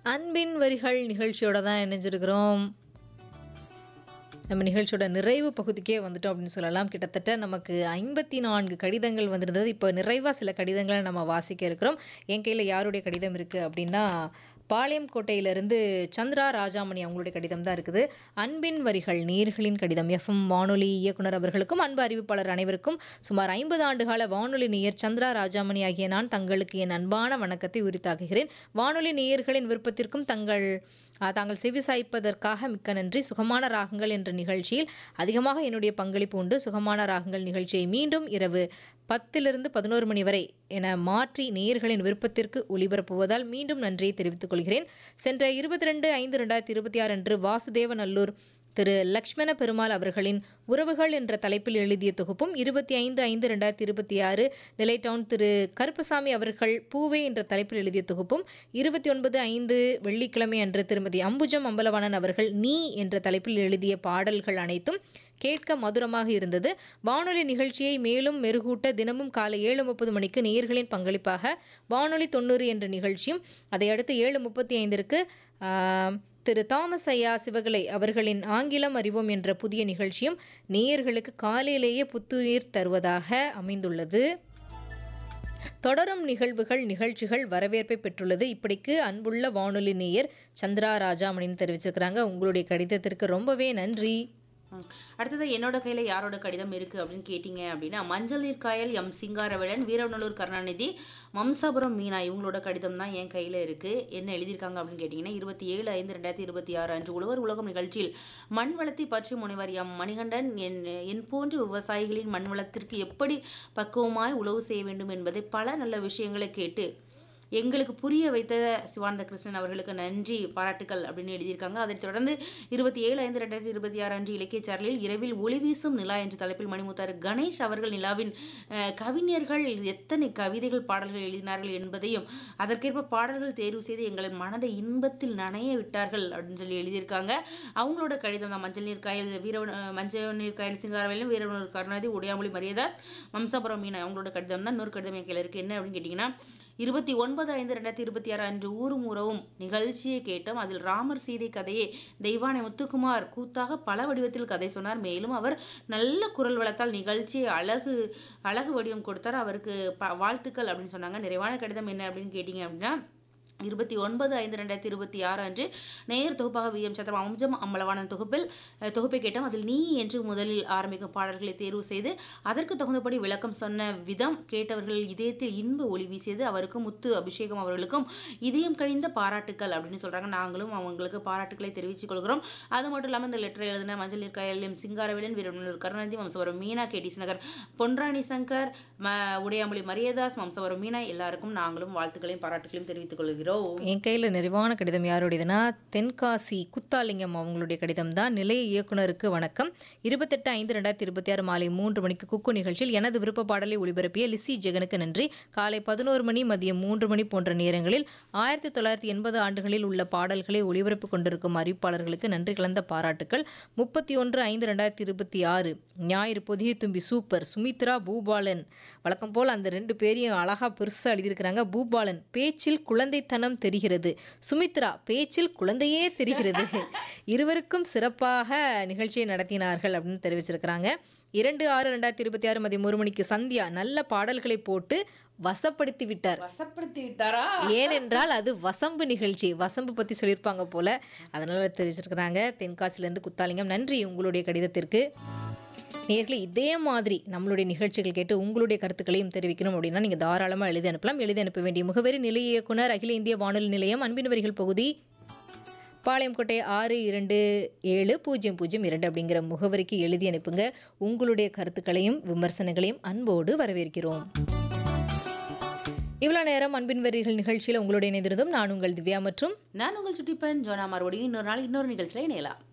அன்பின் வரிகள் நிகழ்ச்சியோட தான் இணைஞ்சிருக்கிறோம் நம்ம நிகழ்ச்சியோட நிறைவு பகுதிக்கே வந்துட்டோம் அப்படின்னு சொல்லலாம் கிட்டத்தட்ட நமக்கு ஐம்பத்தி நான்கு கடிதங்கள் வந்திருந்தது இப்போ நிறைவாக சில கடிதங்களை நம்ம வாசிக்க இருக்கிறோம் என் கையில் யாருடைய கடிதம் இருக்குது அப்படின்னா பாளையம் கோட்டையிலிருந்து சந்திரா ராஜாமணி அவங்களுடைய கடிதம் தான் இருக்குது அன்பின் வரிகள் நேர்களின் கடிதம் எஃப்எம் வானொலி இயக்குனர் அவர்களுக்கும் அன்பு அறிவிப்பாளர் அனைவருக்கும் சுமார் ஐம்பது ஆண்டுகால வானொலி நேயர் சந்திரா ராஜாமணி ஆகிய நான் தங்களுக்கு என் அன்பான வணக்கத்தை உரித்தாக்குகிறேன் வானொலி நேயர்களின் விருப்பத்திற்கும் தங்கள் ஆஹ், தாங்கள் செவிசாய்ப்பதற்காக மிக்க நன்றி சுகமான ராகங்கள் என்ற நிகழ்ச்சியில் அதிகமாக என்னுடைய பங்களிப்பு உண்டு சுகமான ராகங்கள் நிகழ்ச்சியை மீண்டும் இரவு பத்திலிருந்து பதினோரு மணி வரை என மாற்றி நேயர்களின் விருப்பத்திற்கு ஒளிபரப்புவதால் மீண்டும் நன்றியை தெரிவித்துக் கொள்கிறேன் சென்ற இருபத்தி ரெண்டு ஐந்து ரெண்டாயிரத்தி இருபத்தி ஆறு அன்று வாசுதேவநல்லூர் திரு லக்ஷ்மண பெருமாள் அவர்களின் உறவுகள் என்ற தலைப்பில் எழுதிய தொகுப்பும் இருபத்தி ஐந்து ஐந்து ரெண்டாயிரத்தி இருபத்தி ஆறு நிலை டவுன் திரு கருப்பசாமி அவர்கள் பூவே என்ற தலைப்பில் எழுதிய தொகுப்பும் இருபத்தி ஒன்பது ஐந்து வெள்ளிக்கிழமை அன்று திருமதி அம்புஜம் அம்பலவாணன் அவர்கள் நீ என்ற தலைப்பில் எழுதிய பாடல்கள் அனைத்தும் கேட்க மதுரமாக இருந்தது வானொலி நிகழ்ச்சியை மேலும் மெருகூட்ட தினமும் காலை ஏழு முப்பது மணிக்கு நேயர்களின் பங்களிப்பாக வானொலி தொண்ணூறு என்ற நிகழ்ச்சியும் அதையடுத்து ஏழு முப்பத்தி ஐந்திற்கு திரு தாமஸ் ஐயா சிவகலை அவர்களின் ஆங்கிலம் அறிவோம் என்ற புதிய நிகழ்ச்சியும் நேயர்களுக்கு காலையிலேயே புத்துயிர் தருவதாக அமைந்துள்ளது தொடரும் நிகழ்வுகள் நிகழ்ச்சிகள் வரவேற்பை பெற்றுள்ளது இப்படிக்கு அன்புள்ள வானொலி நேயர் சந்திரா ராஜாமணின்னு தெரிவிச்சிருக்கிறாங்க உங்களுடைய கடிதத்திற்கு ரொம்பவே நன்றி ம். அடுத்தது என்னோட கையில யாரோட கடிதம் இருக்கு அப்படின்னு கேட்டிங்க அப்படின்னா மஞ்சள் நீர்க்காயல் எம் சிங்காரவேலன் வீரநல்லூர் கருணாநிதி மம்சாபுரம் மீனா இவங்களோட கடிதம் தான் என் கையில இருக்கு என்ன எழுதியிருக்காங்க அப்படின்னு கேட்டிங்கன்னா இருபத்தி ஏழு ஐந்து ரெண்டாயிரத்தி இருபத்தி ஆறு அன்று உழவர் உலகம் நிகழ்ச்சியில் மண் வளத்தை பற்றி முனைவர் எம் மணிகண்டன் என் என் போன்ற விவசாயிகளின் மண் வளத்திற்கு எப்படி பக்குவமாய் உழவு செய்ய வேண்டும் என்பதை பல நல்ல விஷயங்களை கேட்டு எங்களுக்கு புரிய வைத்த சிவானந்த கிருஷ்ணன் அவர்களுக்கு நன்றி பாராட்டுக்கள் அப்படின்னு எழுதியிருக்காங்க அதைத் தொடர்ந்து இருபத்தி ஏழு ஐந்து ரெண்டாயிரத்தி இருபத்தி ஆறு அன்று இலக்கிய சாரலில் இரவில் ஒளி வீசும் நிலா என்ற தலைப்பில் மணிமுத்தார் கணேஷ் அவர்கள் நிலாவின் அஹ், கவிஞர்கள் எத்தனை கவிதைகள் பாடல்கள் எழுதினார்கள் என்பதையும் அதற்கேற்ப பாடல்கள் தேர்வு செய்து எங்களின் மனதை இன்பத்தில் நனைய விட்டார்கள் அப்படின்னு சொல்லி எழுதியிருக்காங்க அவங்களோட கடிதம் தான் மஞ்சள் நீர் காயல் வீர மஞ்சள் நீர் காயல் சிங்காரவேலும் வீரவனூர் கருணாநிதி உடையாமொழி மரியதாஸ் மம்சாபுரம் மீனா அவங்களோட கடிதம் தான் இன்னொரு கடிதம் என் கையில் இருக்கு என்ன அப்படின்னு கேட்டிங்கன்னா இருபத்தி ஒன்பது ஐந்து ரெண்டாயிரத்தி இருபத்தி ஆறு அன்று ஊரும் உறவும் நிகழ்ச்சியை கேட்டோம் அதில் ராமர் சீதை கதையை தெய்வானை முத்துக்குமார் கூத்தாக பல வடிவத்தில் கதை சொன்னார் மேலும் அவர் நல்ல குரல் வளத்தால் நிகழ்ச்சியை அழகு அழகு வடிவம் கொடுத்தார் அவருக்கு ப- வாழ்த்துக்கள் அப்படின்னு சொன்னாங்க நிறைவான கடிதம் என்ன அப்படின்னு கேட்டிங்க அப்படின்னா இருபத்தி ஒன்பது ஐந்து ரெண்டாயிரத்தி இருபத்தி ஆறு அன்று நேயர் தொகுப்பாக வி எம் சந்திரம் அம்ஜம் அம்பலவாணன் தொகுப்பில் அஹ், தொகுப்பை கேட்டோம் அதில் நீ என்று முதலில் ஆரம்பிக்கும் பாடல்களை தேர்வு செய்து அதற்கு தகுந்தபடி விளக்கம் சொன்ன விதம் கேட்டவர்கள் இதயத்தில் இன்ப ஒளி வீசியது அவருக்கும் முத்து அபிஷேகம் அவர்களுக்கும் இதயம் கழிந்த பாராட்டுக்கள் அப்படின்னு சொல்றாங்க நாங்களும் அவங்களுக்கு பாராட்டுக்களை தெரிவித்துக் கொள்கிறோம் அது மட்டும் இல்லாமல் இந்த லெட்டர் எழுதின மஞ்சள் நீர்க்காயல் எம் சிங்காரவேலன் வீரநல்லூர் கருணாநிதி வம்சவரம் மீனா கேடிஸ் நகர் பொன்ராணி சங்கர் ம உடையாமொழி மரியதாஸ் வம்சவரம் மீனா எல்லாருக்கும் நாங்களும் வாழ்த்துக்களையும் பாராட்டுகளையும் தெரிவித்துக் கொள்கிறோம் என் கையில் நிறைவான கடிதம் யாருடையதுன்னா தென்காசி குத்தாலிங்கம் அவங்களுடைய கடிதம் தான் நிலைய இயக்குனருக்கு வணக்கம் இருபத்தெட்டு ஐந்து ரெண்டாயிரத்தி இருபத்தி ஆறு மாலை மூன்று மணிக்கு குக்கு நிகழ்ச்சியில் எனது விருப்ப பாடலை ஒளிபரப்பிய லிசி ஜெகனுக்கு நன்றி காலை பதினோரு மணி மதியம் மூன்று மணி போன்ற நேரங்களில் ஆயிரத்தி தொள்ளாயிரத்தி எண்பது ஆண்டுகளில் உள்ள பாடல்களை ஒளிபரப்பு கொண்டிருக்கும் அறிவிப்பாளர்களுக்கு நன்றி கலந்த பாராட்டுக்கள் முப்பத்தி ஒன்று ஐந்து ரெண்டாயிரத்தி இருபத்தி ஆறு ஞாயிறு பொதிய தும்பி சூப்பர் சுமித்ரா பூபாலன் வழக்கம் போல் அந்த ரெண்டு பேரையும் அழகா பெருசா எழுதியிருக்கிறாங்க பூபாலன் பேச்சில் குழந்தைத்தனம் தெரிகிறது சுமித்ரா பேச்சில் குழந்தையே தெரிகிறது இருவருக்கும் சிறப்பாக நிகழ்ச்சியை நடத்தினார்கள் அப்படின்னு தெரிவிச்சிருக்கிறாங்க இரண்டு ஆறு ரெண்டாயிரத்தி இருபத்தி ஆறு மதியம் ஒரு மணிக்கு சந்தியா நல்ல பாடல்களை போட்டு வசப்படுத்தி விட்டார் வசப்படுத்தி விட்டாரா ஏனென்றால் அது வசம்பு நிகழ்ச்சி வசம்பு பத்தி சொல்லியிருப்பாங்க போல அதனால தெரிவிச்சிருக்கிறாங்க தென்காசிலேருந்து குத்தாலிங்கம் நன்றி உங்களுடைய கடிதத்திற்கு நேர்களே இதே மாதிரி நம்மளுடைய நிகழ்ச்சிகள் கேட்டு உங்களுடைய கருத்துக்களையும் தெரிவிக்கணும் அப்படின்னா நீங்கள் தாராளமாக எழுதி அனுப்பலாம் எழுதி அனுப்ப வேண்டிய முகவரி நிலைய இயக்குனர் அகில இந்திய வானொலி நிலையம் அன்பின் வரிகள் பகுதி பாளையங்கோட்டை ஆறு இரண்டு ஏழு பூஜ்ஜியம் பூஜ்ஜியம் இரண்டு அப்படிங்கிற முகவரிக்கு எழுதி அனுப்புங்க உங்களுடைய கருத்துக்களையும் விமர்சனங்களையும் அன்போடு வரவேற்கிறோம் இவ்வளோ நேரம் அன்பின் வரிகள் நிகழ்ச்சியில் உங்களுடைய இணைந்திருந்தும் நான் உங்கள் திவ்யா மற்றும் நான் உங்கள் சுட்டிப்பன் ஜோனா மறுபடியும் இன்னொரு நாள் இன்னொரு நிகழ்ச்சியில இணையலாம்